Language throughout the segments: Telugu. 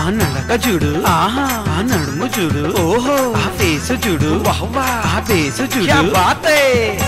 నడక చూడు ఆహా ఆ నడుము చూడు ఓహో ఆ ఫేస్ చూడు వాహ్వా ఆ ఫేస్ చూడు బాతే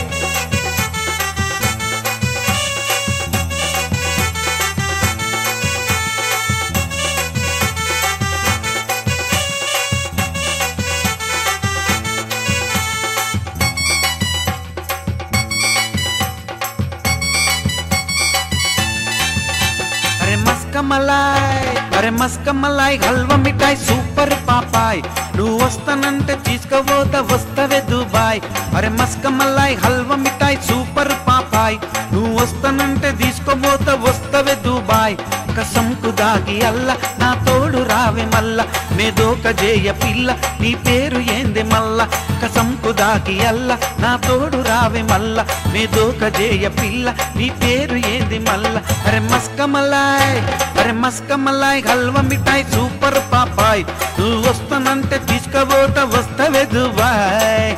అరే మస్క మలాయ్ అరే మస్క మలాయ్ హల్వా మిఠాయ్ సూపర్ పాపాయ్ నువ్వు వస్తానంటే తీసుకోబోతా వస్తవే దుబాయ్ అరే మస్క మలాయ్ హల్వా మిఠాయ్ సూపర్ పాపాయ్ నువ్వు వస్తానంటే తీసుకోబోతా వస్తవే దుబాయ్ కసంకు దాగి అల్ల నా తోడు రావే మల్ల మేదోక జేయ పిల్ల నీ పేరు ఏంది మల్ల కసంకు దాగి అల్ల నా తోడు రావే మల్ల మేదోక జేయ పిల్ల నీ పేరు ఏంది మల్ల అరే మస్క మలాయ్ అరే మస్క మలాయ్ హల్వా మిఠాయ్ సూపర్ పాపాయ్ నువ్వు వస్తానంటే తీసుకోబోత వస్తవే దుబాయ్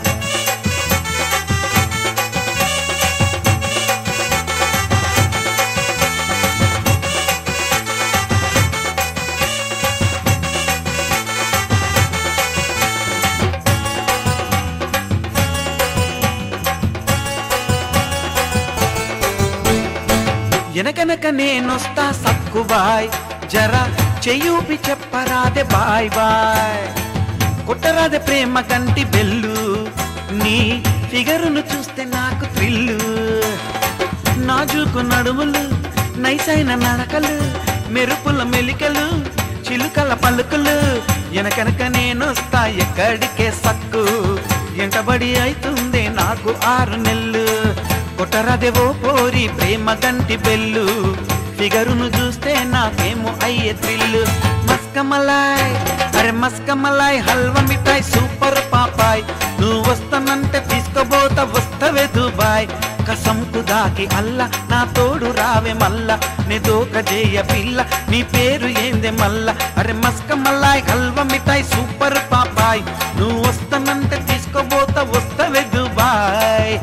ఎనకనక నేనొస్తా సక్కుబాయ్ జర చెయ్యూపి చెప్పరాదే బాయ్ బాయ్ కొట్టరాదే ప్రేమ కంటి బెల్లు నీ ఫిగరును చూస్తే నాకు థ్రిల్లు నాజుకు నడుములు నైసైన నడకలు మెరుపుల మెలికలు చిలుకల పలుకులు ఎనకనక నేనొస్తా ఎక్కడికే సక్కు ఎంటబడి అవుతుంది నాకు ఆరు నెల్లు కొట్టరదేవో పోరి ప్రేమ గంటి బెల్లు ఫిగరును చూస్తే నాకేమో అయ్యే థ్రిల్లు మస్కమలాయ్ అరే మస్కమలాయ్ హల్వా మిఠాయ్ సూపర్ పాపాయ్ నువ్వు వస్తానంటే తీసుకోబోతా వస్తవే దుబాయ్ కసంకు దాకి అల్ల నా తోడు రావే మల్ల నీ దోక జేయ పిల్ల నీ పేరు ఏంది మల్ల అరే మస్క మల్లాయ్ హల్వా మిఠాయ్ సూపర్ పాపాయ్ నువ్వు వస్తానంటే తీసుకోబోతా వస్తవే దుబాయ్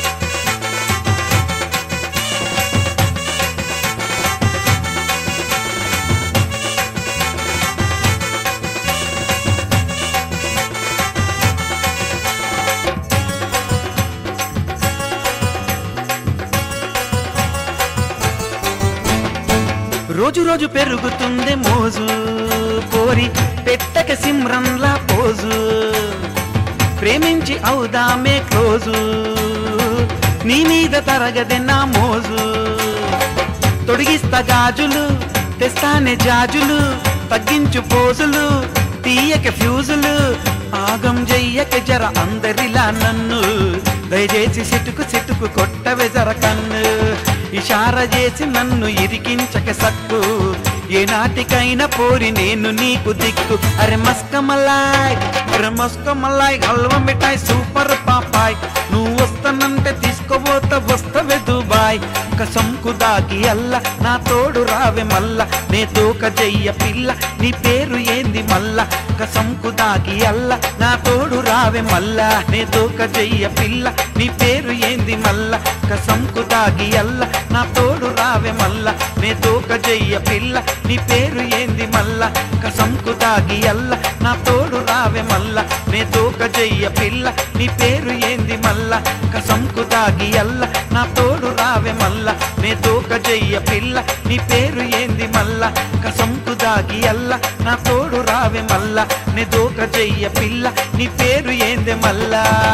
రోజు రోజు పెరుగుతుంది మోజు కోరి పెట్టక సిమ్రన్లా పోజు ప్రేమించి అవుదామే క్లోజు నీ మీద తరగదే నా మోజు తొడిగిస్తా గాజులు తెస్తానే జాజులు తగ్గించు పోజులు తీయక ఫ్యూజులు ఆగం చెయ్యక జర అందరిలా నన్ను దయచేసి సిటుకు సిటుకు కొట్టవే జర కన్ను ఇషార చేసి నన్ను ఇరికించక సక్కు ఏ నాటికైనా పోరి నేను నీకు దిక్కు అరే మస్కమలాయ్ అరే మస్కమలాయ్ హల్వా మిఠాయ్ సూపర్ పాపాయ్ నువ్వు వస్తానంటే తీసుకోబోతా వస్తవే దుబాయ్ కసంకు దాగి అల్ల నా తోడు రావే మల్ల నే తోక చెయ్య పిల్ల నీ పేరు ఏంది మల్ల కసంకు దాగి అల్ల నా తోడు రావే మల్ల నే తోక చెయ్య పిల్ల నీ పేరు ఏంది మల్ల కసంకు దాగి అల్ల నా తోడు రావే మల్ల నే తోక చెయ్య పిల్ల నీ పేరు ఏంది మల్ల కసంకు దాగి అల్ల నా తోడు రావే మల్ల నే తోక చెయ్య పిల్ల నీ పేరు ఏంది మల్ల కసంకు దాగి అల్ల నా తోడు రావే మల్ల నే తోక చెయ్య పిల్ల నీ పేరు ఏంది మల్ల కసంకు దాగి అల్ల నా తోడు రావే మల్ల నే దోక చెయ్య పిల్ల నీ పేరు ఏంది మల్లా